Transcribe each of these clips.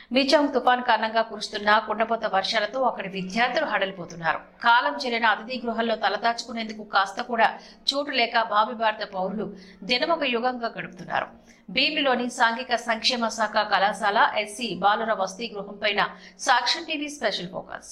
మిచాంగ్ తుఫాన్ కారణంగా కురుస్తున్న కుండపోత వర్షాలతో అక్కడి విద్యార్థులు హడలిపోతున్నారు కాలం చెల్లిన అతిథి గృహంలో తలదాచుకునేందుకు కాస్త కూడా చోటు లేక భావి భారత పౌరులు దినమొక యుగంగా గడుపుతున్నారు భీమిలోని సాంఘిక సంక్షేమ శాఖ కళాశాల ఎస్సీ బాలుర వసతి గృహం పైన సాక్ష్యం టీవీ స్పెషల్ ఫోకస్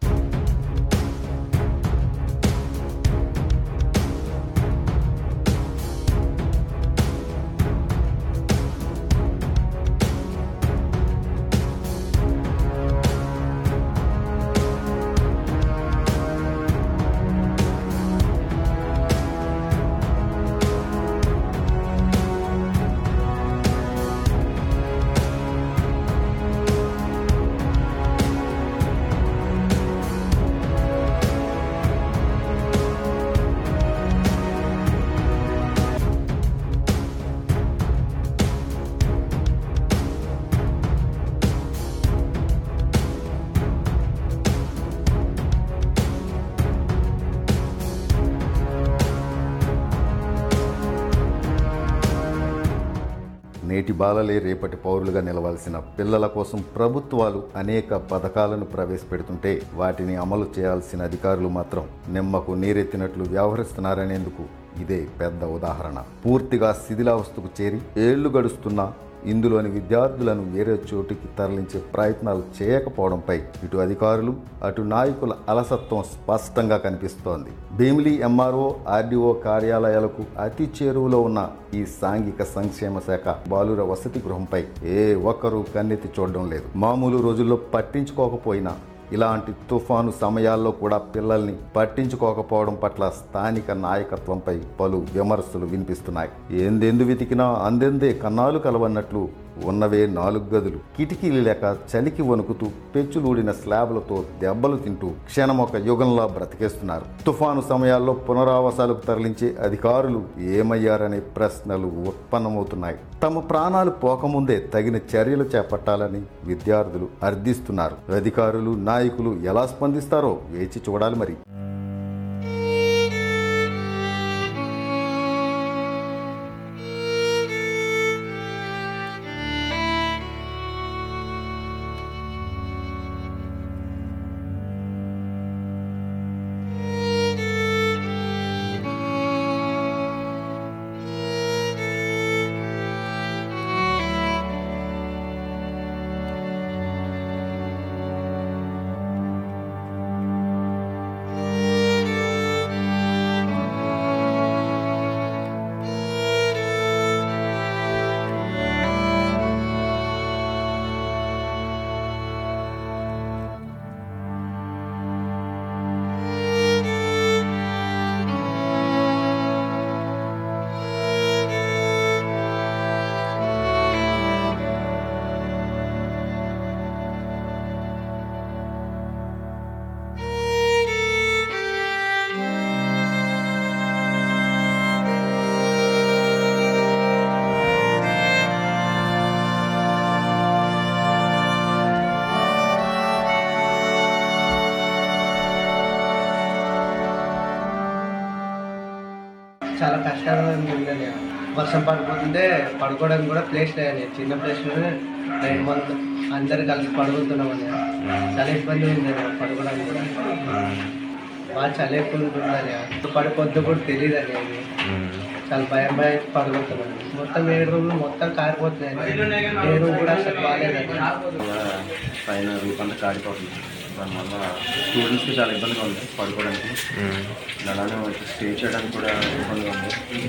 నేటి బాలలే రేపటి పౌరులుగా నిలవాల్సిన పిల్లల కోసం ప్రభుత్వాలు అనేక పథకాలను ప్రవేశపెడుతుంటే వాటిని అమలు చేయాల్సిన అధికారులు మాత్రం నిమ్మకు నీరెత్తినట్లు వ్యవహరిస్తున్నారనేందుకు ఇదే పెద్ద ఉదాహరణ పూర్తిగా శిథిలావస్థకు చేరి ఏళ్లు గడుస్తున్నా ఇందులోని విద్యార్థులను వేరే చోటుకి తరలించే ప్రయత్నాలు చేయకపోవడంపై ఇటు అధికారులు అటు నాయకుల అలసత్వం స్పష్టంగా కనిపిస్తోంది భీమిలి ఎంఆర్ఓ ఆర్డీఓ కార్యాలయాలకు అతి చేరువలో ఉన్న ఈ సాంఘిక సంక్షేమ శాఖ బాలుర వసతి గృహంపై ఏ ఒక్కరూ కన్నెత్తి చూడడం లేదు మామూలు రోజుల్లో పట్టించుకోకపోయినా ఇలాంటి తుఫాను సమయాల్లో కూడా పిల్లల్ని పట్టించుకోకపోవడం పట్ల స్థానిక నాయకత్వంపై పలు విమర్శలు వినిపిస్తున్నాయి ఏందెందు వెతికినా అందెందే కన్నాలు కలవన్నట్లు ఉన్నవే నాలుగు గదులు కిటికీలు లేక చలికి వణుకుతూ పెచ్చులూడిన స్లాబ్లతో దెబ్బలు తింటూ క్షణమొక యుగంలా బ్రతికేస్తున్నారు తుఫాను సమయాల్లో పునరావాసాలకు తరలించే అధికారులు ఏమయ్యారనే ప్రశ్నలు ఉత్పన్నమవుతున్నాయి తమ ప్రాణాలు పోకముందే తగిన చర్యలు చేపట్టాలని విద్యార్థులు అర్థిస్తున్నారు అధికారులు నాయకులు ఎలా స్పందిస్తారో వేచి చూడాలి మరి చాలా కష్టంగా ఉందండి వర్షం పడిపోతుంటే పడుకోవడానికి కూడా ప్లేస్ లేదండి చిన్న ప్లేస్లోనే నైన్ మంత్ అందరు కలిసి పడుకుంటున్నామండి చాలా ఇబ్బంది ఉంది పడుకోవడానికి కూడా బాగా చలి ఎక్కువ ఉంటుందండి పడి పొద్దు కూడా తెలియదు అండి అది చాలా భయం భయం పడుకుంటున్నాను మొత్తం ఏ రూమ్లు మొత్తం కారిపోతున్నాయి ఏ రూమ్ కూడా అసలు బాగాలేదండి పైన రూప్ అంతా కాడిపోతుంది దానివల్ల స్టూడెంట్స్కి చాలా ఇబ్బందిగా ఉంది పడుకోవడానికి అలానే వాళ్ళకి స్టే చేయడానికి కూడా ఇబ్బందిగా ఉంది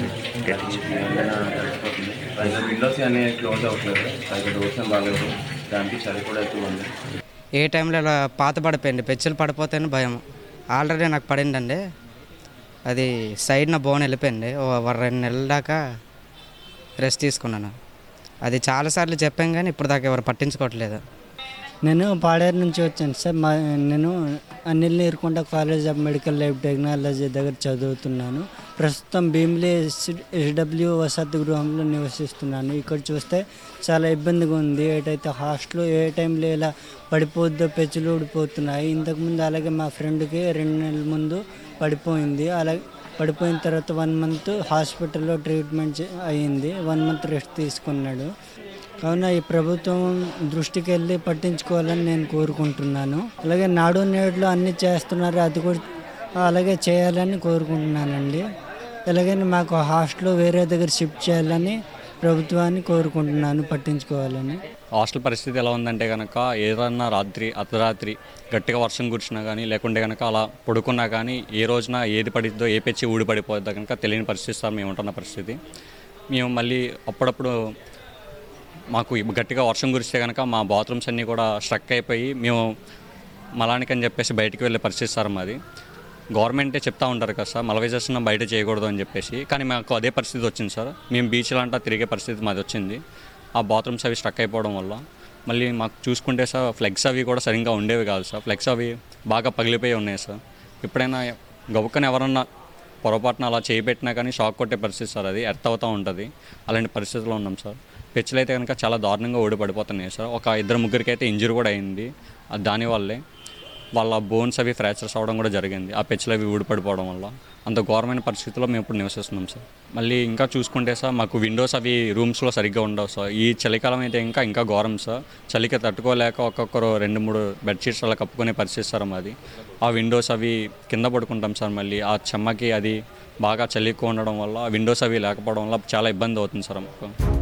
ఏదైనా గడిచిపోతుంది పైగా విండోస్ అనేవి క్లోజ్ అవ్వట్లేదు పైగా డోర్స్ ఏం బాగాలేదు దానికి చలి కూడా ఎక్కువ ఉంది ఏ టైంలో ఇలా పాత పడిపోయింది పెచ్చులు పడిపోతేనే భయం ఆల్రెడీ నాకు పడిందండి అది సైడ్ నా బోన్ వెళ్ళిపోయింది ఓ వ- రెండు నెలల దాకా రెస్ట్ తీసుకున్నాను అది చాలాసార్లు చెప్పాం కానీ ఇప్పుడు దాకా ఎవరు పట్టించుకోవట్లేదు నేను పాడేరు నుంచి వచ్చాను సార్ మా నేను Anil Neerukonda college of medical life technology దగ్గర చదువుతున్నాను ప్రస్తుతం భీమిలి ఎస్డబ్ల్యూ వసతి గృహంలో నివసిస్తున్నాను ఇక్కడ చూస్తే చాలా ఇబ్బందిగా ఉంది ఏటైతే హాస్టల్ ఏ టైంలో ఇలా పడిపోద్దో పెచ్చులు ఊడిపోతున్నాయి ఇంతకుముందు అలాగే మా ఫ్రెండ్కి రెండు నెలల ముందు పడిపోయింది అలాగే పడిపోయిన తర్వాత వన్ మంత్ హాస్పిటల్లో ట్రీట్మెంట్ చే- అయ్యింది వన్ మంత్ రెస్ట్ తీసుకున్నాడు కావున ఈ ప్రభుత్వం దృష్టికి వెళ్ళి పట్టించుకోవాలని నేను కోరుకుంటున్నాను అలాగే నాడు నేడులో అన్ని చేస్తున్నారు అది కూడా అలాగే చేయాలని కోరుకుంటున్నానండి అలాగే మాకు హాస్టల్ వేరే దగ్గర షిఫ్ట్ చేయాలని ప్రభుత్వాన్ని కోరుకుంటున్నాను పట్టించుకోవాలని హాస్టల్ పరిస్థితి ఎలా ఉందంటే కనుక ఏదన్నా రాత్రి అర్ధరాత్రి గట్టిగా వర్షం కురిసినా కానీ లేకుంటే కనుక అలా పడుకున్నా కానీ ఏ రోజున ఏది పడిద్దో ఏ పెచ్చి ఊడి పడిపోద్దో కనుక తెలియని పరిస్థితి సార్ మేము ఉంటున్న పరిస్థితి మేము మళ్ళీ అప్పుడప్పుడు మాకు గట్టిగా వర్షం కురిస్తే కనుక మా బాత్రూమ్స్ అన్నీ కూడా స్ట్రక్ అయిపోయి మేము మలానికి అని చెప్పేసి బయటికి వెళ్ళే పరిస్థితి సార్ మాది గవర్నమెంటే చెప్తా ఉంటారు కదా సార్ మలవైజేషన్ బయట చేయకూడదు అని చెప్పేసి కానీ మాకు అదే పరిస్థితి వచ్చింది సార్ మేము బీచ్లు అంటా తిరిగే పరిస్థితి మాది వచ్చింది ఆ బాత్రూమ్స్ అవి స్ట్రక్ అయిపోవడం వల్ల మళ్ళీ మాకు చూసుకుంటే సార్ ఫ్లెక్స్ అవి కూడా సరిగ్గా ఉండేవి కాదు సార్ ఫ్లెక్స్ అవి బాగా పగిలిపోయి ఉన్నాయి సార్ ఎప్పుడైనా గబుక్కని ఎవరన్నా పొరపాటున అలా చేయిపెట్టినా కానీ షాక్ కొట్టే పరిస్థితి సార్ అది ఎర్త్ అవుతూ ఉంటుంది అలాంటి పరిస్థితిలో ఉన్నాం సార్ పెచ్చులు అయితే కనుక చాలా దారుణంగా ఊడి పడిపోతున్నాయి సార్ ఒక ఇద్దరు ముగ్గురికి అయితే ఇంజరీ కూడా అయింది అది దానివల్లే వాళ్ళ బోన్స్ అవి ఫ్రాక్చర్స్ అవ్వడం కూడా జరిగింది ఆ పెచ్చులు అవి ఊడిపడిపోవడం వల్ల అంత ఘోరమైన పరిస్థితుల్లో మేము ఇప్పుడు నివసిస్తున్నాం సార్ మళ్ళీ ఇంకా చూసుకుంటే సార్ మాకు విండోస్ అవి రూమ్స్లో సరిగ్గా ఉండవు సార్ ఈ చలికాలం అయితే ఇంకా ఇంకా ఘోరం సార్ చలికి తట్టుకోలేక ఒక్కొక్కరు రెండు మూడు బెడ్షీట్స్ అలా కప్పుకునే పరిస్థితి సార్ మాది ఆ విండోస్ అవి కింద పడుకుంటాం సార్ మళ్ళీ ఆ చెమ్మకి అది బాగా చలి ఎక్కువ ఉండడం వల్ల విండోస్ అవి లేకపోవడం వల్ల చాలా ఇబ్బంది అవుతుంది సార్ మాకు